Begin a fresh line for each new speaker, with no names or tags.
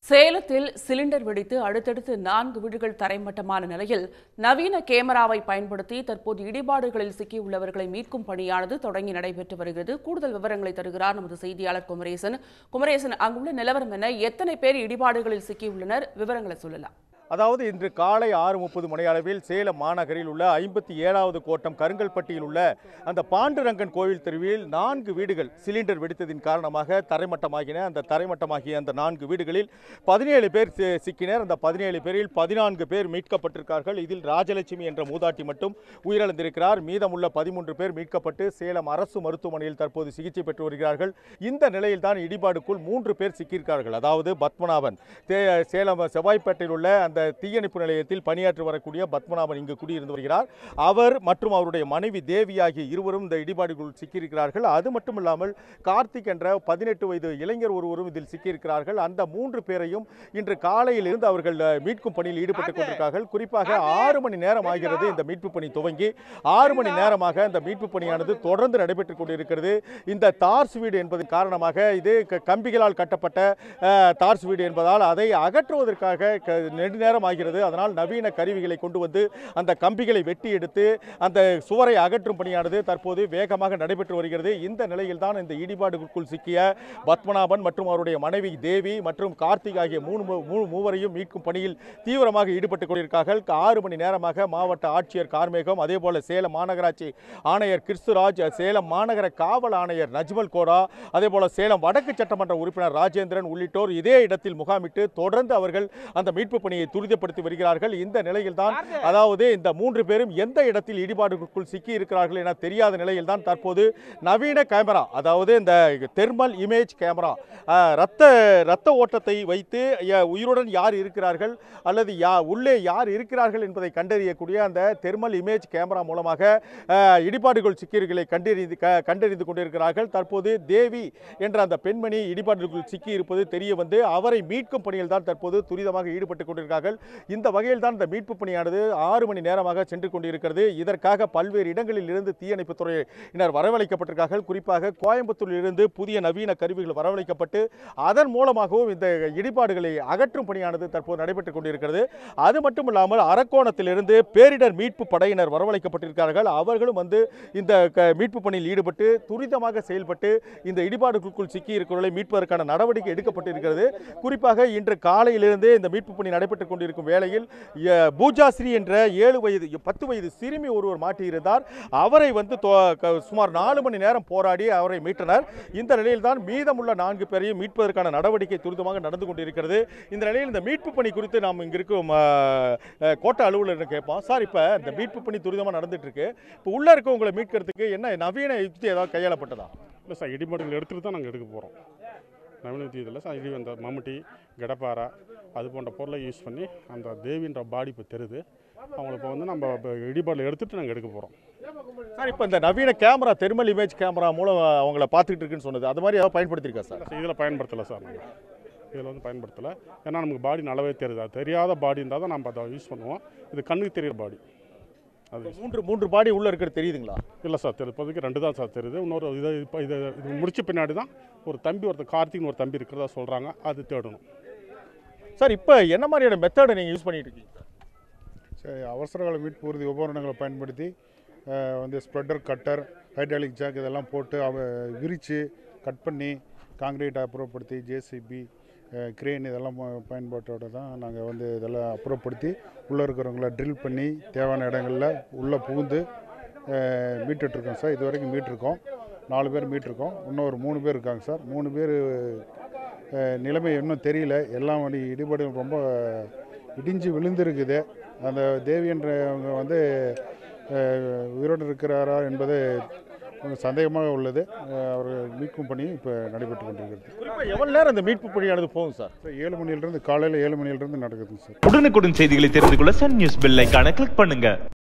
சேலத்தில் சிலிண்டர் வெடித்து அடுத்தடுத்து நான்கு வீடுகள் தரைமட்டமான நிலையில் நவீன கேமராவை பயன்படுத்தி தற்போது இடிபாடுகளில் சிக்கியுள்ளவர்களை மீட்கும் பணியானது தொடங்கி நடைபெற்று வருகிறது கூடுதல் விவரங்களை தருகிறார் நமது செய்தியாளர் குமரேசன் குமரேசன் அங்குள்ள நிலவரம் என்ன எத்தனை பேர் இடிபாடுகளில் சிக்கியுள்ளனர் விவரங்களை சொல்லலாம்
அதாவது இன்று காலை ஆறு முப்பது மணி அளவில் சேலம் மாநகரில் உள்ள ஐம்பத்தி ஏழாவது கோட்டம் கருங்கல்பட்டியில் உள்ள அந்த பாண்டுரங்கன் கோவில் தெருவில் நான்கு வீடுகள் சிலிண்டர் வெடித்ததின் காரணமாக தரைமட்டமாகின அந்த தரைமட்டமாகிய அந்த நான்கு வீடுகளில் பதினேழு பேர் சி- சிக்கினர் அந்த பதினேழு பேரில் பதினான்கு பேர் மீட்கப்பட்டிருக்கார்கள் இதில் ராஜலட்சுமி என்ற மூதாட்டி மட்டும் உயிரிழந்திருக்கிறார் மீதமுள்ள பதிமூன்று பேர் மீட்கப்பட்டு சேலம் அரசு மருத்துவமனையில் தற்போது சிகிச்சை பெற்று வருகிறார்கள் இந்த நிலையில் தான் இடிபாடுக்குள் மூன்று பேர் சிக்கியிருக்கார்கள் அதாவது பத்மநாபன் தே- சேலம் செவ்வாய்ப்பேட்டையில் உள்ள அந்த தீயணைப்பு நிலையத்தில் பணியாற்றி வரக்கூடிய பத்மநாபன் இங்கு குடியிருந்து வருகிறார் அவர் மற்றும் அவருடைய மனைவி தேவி ஆகிய இருவரும் இந்த இடிபாடுக்குள் சிக்கியிருக்கிறார்கள் அது மட்டும் இல்லாமல் கார்த்திக் என்ற பதினெட்டு வயது இளைஞர் ஒருவரும் இதில் சிக்கியிருக்கிறார்கள் அந்த மூன்று பேரையும் இன்று காலையில் இருந்து அவர்கள் அஹ், மீட்கும் பணியில் ஈடுபட்டுக் கொண்டிருக்கிறார்கள் குறிப்பாக ஆறு மணி நேரம் ஆகிறது இந்த மீட்பு பணி துவங்கி ஆறு மணி நேரமாக இந்த மீட்பு பணியானது தொடர்ந்து நடைபெற்றுக் கொண்டிருக்கிறது இந்த தார்ஸ் வீடு என்பதன் காரணமாக இது க- கம்பிகளால் கட்டப்பட்ட அஹ், தார்ஸ் வீடு என்பதால் அதை அகற்றுவதற்காக க- நெடுநேரம் ஆகிறது அதனால் நவீன கருவிகளை கொண்டு வந்து அந்த கம்பிகளை வெட்டி எடுத்து அந்த சுவரை அகற்றும் பணியானது தற்போது வேகமாக நடைபெற்று வருகிறது இந்த நிலையில் தான் இந்த இடிபாடுகளுக்குள் சிக்கிய பத்மநாபன் மற்றும் அவருடைய மனைவி தேவி மற்றும் கார்த்திக் ஆகிய மூணு மூ- மூ- மூவரையும் மீட்கும் பணியில் தீவிரமாக ஈடுபட்டுக் கொண்டிருக்கிறார்கள் ஆறு மணி நேரமாக மாவட்ட ஆட்சியர் கார்மேகம் அதே போல சேலம் மாநகராட்சி ஆணையர் கிறிஸ்துராஜ் சேலம் மாநகர காவல் ஆணையர் நஜ்மல் கோரா அதே போல சேலம் வடக்கு சட்டமன்ற உறுப்பினர் ராஜேந்திரன் உள்ளிட்டோர் இதே இடத்தில் முகாமிட்டு தொடர்ந்து அவர்கள் அந்த மீட்பு பணியை துரிதப்படுத்தி வருகிறார்கள் இந்த நிலையில் தான் அதாவது இந்த மூன்று பேரும் எந்த இடத்தில் இடிபாடுகளுக்குள் சிக்கி இருக்கிறார்கள் என தெரியாத நிலையில் தான் தற்போது நவீன கேமரா அதாவது இந்த தெர்மல் இமேஜ் கேமரா அஹ், ரத்த ரத்த ஓட்டத்தை வைத்து ய- உயிருடன் யார் இருக்கிறார்கள் அல்லது யா உள்ளே யார் இருக்கிறார்கள் என்பதை கண்டறியக்கூடிய அந்த தெர்மல் இமேஜ் கேமரா மூலமாக அஹ், இடிபாடுகள் சிக்கியர்களை கண்டறிந்து க- கண்டறிந்து கொண்டிருக்கிறார்கள் தற்போது தேவி என்ற அந்த பெண்மணி இடிபாடுகளுக்குள் சிக்கி இருப்பது தெரிய வந்து அவரை மீட்கும் பணியில் தான் தற்போது துரிதமாக ஈடுபட்டுக் கொண்டிருக்கிறார்கள் இந்த வகையில் தான் இந்த மீட்பு பணியானது ஆறு மணி நேரமாக சென்று கொண்டிருக்கிறது இதற்காக பல்வேறு இடங்களில் இருந்து தீயணைப்புத் துறையினர் வரவழைக்கப்பட்டிருக்கார்கள் குறிப்பாக கோயம்புத்தூரில் இருந்து புதிய நவீன கருவிகள் வரவழைக்கப்பட்டு அதன் மூலமாகவும் இந்த இடிபாடுகளை அகற்றும் பணியானது தற்போது நடைபெற்றுக் கொண்டிருக்கிறது அது மட்டும் இல்லாமல் அரக்கோணத்திலிருந்து பேரிடர் மீட்பு படையினர் வரவழைக்கப்பட்டிருக்கிறார்கள் அவர்களும் வந்து இந்த க- மீட்பு பணியில் ஈடுபட்டு துரிதமாக செயல்பட்டு இந்த இடிபாடுகளுக்குள் சிக்கி இருக்கிறவர்களை மீட்பதற்கான நடவடிக்கை எடுக்கப்பட்டிருக்கிறது குறிப்பாக இன்று காலையிலிருந்தே இந்த மீட்பு பணி நடைபெற்றுக் கொண்டிருக்கும் வேளையில் எ, பூஜாஸ்ரீ என்ற ஏழு வயது பத்து வயது சிறுமி ஒருவர் மாட்டியிருந்தார் அவரை வந்து தொ- க- சுமார் நாலு மணி நேரம் போராடி அவரை மீட்டனர் இந்த நிலையில் தான் மீதமுள்ள நான்கு பேரையும் மீட்பதற்கான நடவடிக்கை துரிதமாக நடந்து கொண்டிருக்கிறது இந்த நிலையில் இந்த மீட்பு பணி குறித்து நாம் இங்க இருக்கும் அ, அ, கோட்ட அலுவலர் கேட்போம் சார் இப்போ இந்த மீட்பு பணி துரிதமாக நடந்துட்டு இருக்கு இப்போ உள்ள இருக்கவங்களை மீட்கிறதுக்கு என்ன நவீன யுக்தி ஏதாவது கையாளப்பட்டதா
இல்லை சார் இடிபாடுகள் எடுத்துகிட்டு தான் நாங்கள் எடுக்க போகிறோம் நவீன இதில் சார் இடி அந்த மம்முட்டி கடப்பாரா அது போன்ற பொருளை யூஸ் பண்ணி அந்த தேவின்ற பாடி இப்போ தெரியுது அவங்கள இப்போ வந்து நம்ம இப்போ இடிபாடில் எடுத்துகிட்டு நாங்கள் எடுக்க போகிறோம்
சார் இப்போ இந்த நவீன கேமரா தெர்மல் இமேஜ் கேமரா மூலம் அவங்கள பார்த்துட்டு இருக்குன்னு சொன்னது அது மாதிரி ஏதாவது பயன்படுத்தியிருக்கா சார்
இதில் பயன்படுத்தலை சார் நாங்கள் இதில் வந்து பயன்படுத்தலை ஏன்னா நமக்கு பாடி நல்லாவே தெரியுது அது தெரியாத பாடி இருந்தால் தான் நம்ம அதை யூஸ் பண்ணுவோம் இது கண்ணுக்கு தெரியிற பாடி அது
மூன்று மூன்று பாடி உள்ள இருக்கிறது தெரியுதுங்களா
இல்லை சார் தெரி இப்போதைக்கு ரெண்டு தான் சார் தெரியுது இன்னொரு இதை இப்போ இதை இது முடிச்ச பின்னாடி தான் ஒரு தம்பி ஒருத்தர் கார்த்திக்னு ஒரு தம்பி இருக்கிறதா சொல்கிறாங்க அது தேடணும்
சார் இப்போ என்ன மாதிரியான மெத்தடை நீங்கள் யூஸ் பண்ணிட்டு இருக்கீங்க சார்
சரி அவசரகால மீட்பு உறுதி உபகரணங்களை பயன்படுத்தி அஹ், வந்து ஸ்ப்ரெட்டர் கட்டர் ஹைட்ராலிக் ஜாக் இதெல்லாம் போட்டு அவ விரித்து கட் பண்ணி காங்கிரீட் அப்புறப்படுத்தி ஜேசிபி கிரேன் இதெல்லாம் ப- பயன்பாட்டோட தான் நாங்கள் வந்து இதெல்லாம் அப்புறப்படுத்தி உள்ளே இருக்கிறவங்கள ட்ரில் பண்ணி தேவையான இடங்களில் உள்ளே புகுந்து அஹ், மீட்டுட்ருக்கோம் சார் இது வரைக்கும் மீட்டிருக்கோம் நாலு பேர் மீட்டிருக்கோம் இன்னும் ஒரு மூணு பேர் இருக்காங்க சார் மூணு பேர் அஹ், நிலைமை இன்னும் தெரியல எல்லாம் வழி இடிபாடு ரொம்ப இடிஞ்சு விழுந்திருக்குது அந்த தேவி என்றவங்க வந்து அஹ், உயிரோடு இருக்கிறாரா என்பது கொஞ்சம் சந்தேகமாக உள்ளது அஹ், அவர் மீட்கும் பணி இப்போ நடைபெற்று கொண்டிருக்கிறது
குறிப்பாக எவ்வளோ நேரம் இந்த மீட்பு பணியானது போகும் சார்
சார் ஏழு மணியிலிருந்து காலையில் ஏழு மணியிலிருந்து நடக்குதுங்க சார்
உடனுக்குடன் செய்திகளை தெரிந்து கொள்ள சன் நியூஸ் பெல் ஐகானை கிளிக் பண்ணுங்க